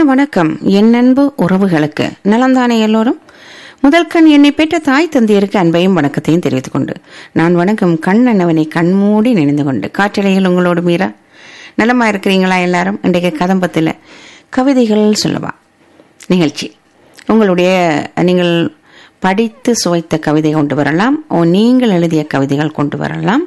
வணக்கம் என் அன்பு உறவுகளுக்கு நலந்தானே எல்லோரும் முதல் கண் என்னை பெற்ற தாய் தந்தையருக்கு அன்பையும் வணக்கத்தையும் தெரிவித்துக் கொண்டு நான் வணக்கம் கண்ணனவனை கண்மூடி நினைந்து கொண்டு காற்றலையில் உங்களோடு மீரா நலமா இருக்கிறீங்களா எல்லாரும் இன்றைக்கு கதம்பத்தில் கவிதைகள் சொல்லவா நிகழ்ச்சி உங்களுடைய நீங்கள் படித்து சுவைத்த கவிதை கொண்டு வரலாம் ஓ நீங்கள் எழுதிய கவிதைகள் கொண்டு வரலாம்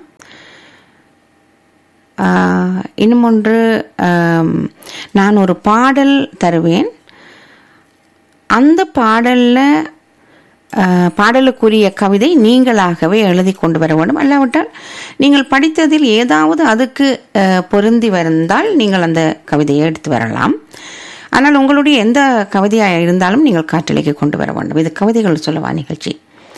ஆஹ், இன்னும் ஒன்று ஆம், நான் ஒரு பாடல் தருவேன் அந்த பாடல்ல ஆஹ், பாடலுக்குரிய கவிதை நீங்களாகவே எழுதி கொண்டு வர வேண்டும் அல்லாவிட்டால் நீங்கள் படித்ததில் ஏதாவது அதுக்கு ஆஹ், பொருந்தி வந்தால் நீங்கள் அந்த கவிதையை எடுத்து வரலாம் ஆனால் உங்களுடைய எந்த கவிதையாக இருந்தாலும் நீங்கள் காற்றலைக்கு கொண்டு வர வேண்டும் இது கவிதைகள் சொல்லவா நிகழ்ச்சி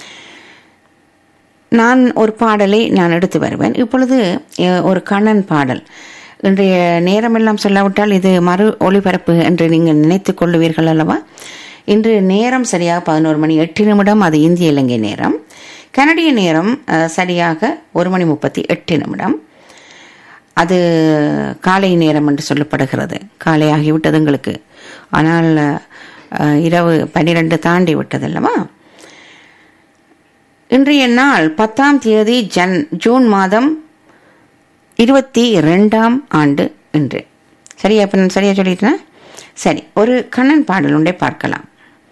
நான் ஒரு பாடலை நான் எடுத்து வருவேன் இப்பொழுது அஹ், ஒரு கண்ணன் பாடல் இன்றைய நேரமெல்லாம் சொல்லாவிட்டால் இது மறு ஒளிபரப்பு என்று நீங்கள் நினைத்துக் கொள்ளுவீர்கள் அல்லவா இன்று நேரம் சரியாக பதினோரு மணி எட்டு நிமிடம் அது இந்திய இலங்கை நேரம் கனடிய நேரம் அஹ், சரியாக ஒரு மணி முப்பத்தி எட்டு நிமிடம் அது காலை நேரம் என்று சொல்லப்படுகிறது காலை ஆகிவிட்டது எங்களுக்கு ஆனால் அஹ், இரவு பன்னிரண்டு தாண்டி விட்டது அல்லவா இன்றைய நாள் பத்தாம் தேதி ஜன் ஜூன் மாதம் இருபத்தி ரெண்டாம் ஆண்டு இன்று சரியா இப்போ நான் சரியா சொல்லிட்டேனா சரி ஒரு கண்ணன் பாடல் ஒன்றை பார்க்கலாம்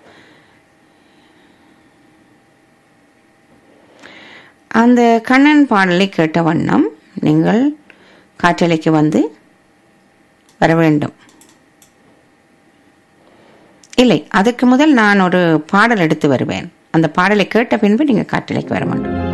அந்த கண்ணன் பாடலை கேட்ட வண்ணம் நீங்கள் காற்றலைக்கு வந்து வர வேண்டும் இல்லை அதுக்கு முதல் நான் ஒரு பாடல் எடுத்து வருவேன் அந்த பாடலை கேட்ட பின்பு நீங்கள் காற்றலைக்கு வர வேண்டும்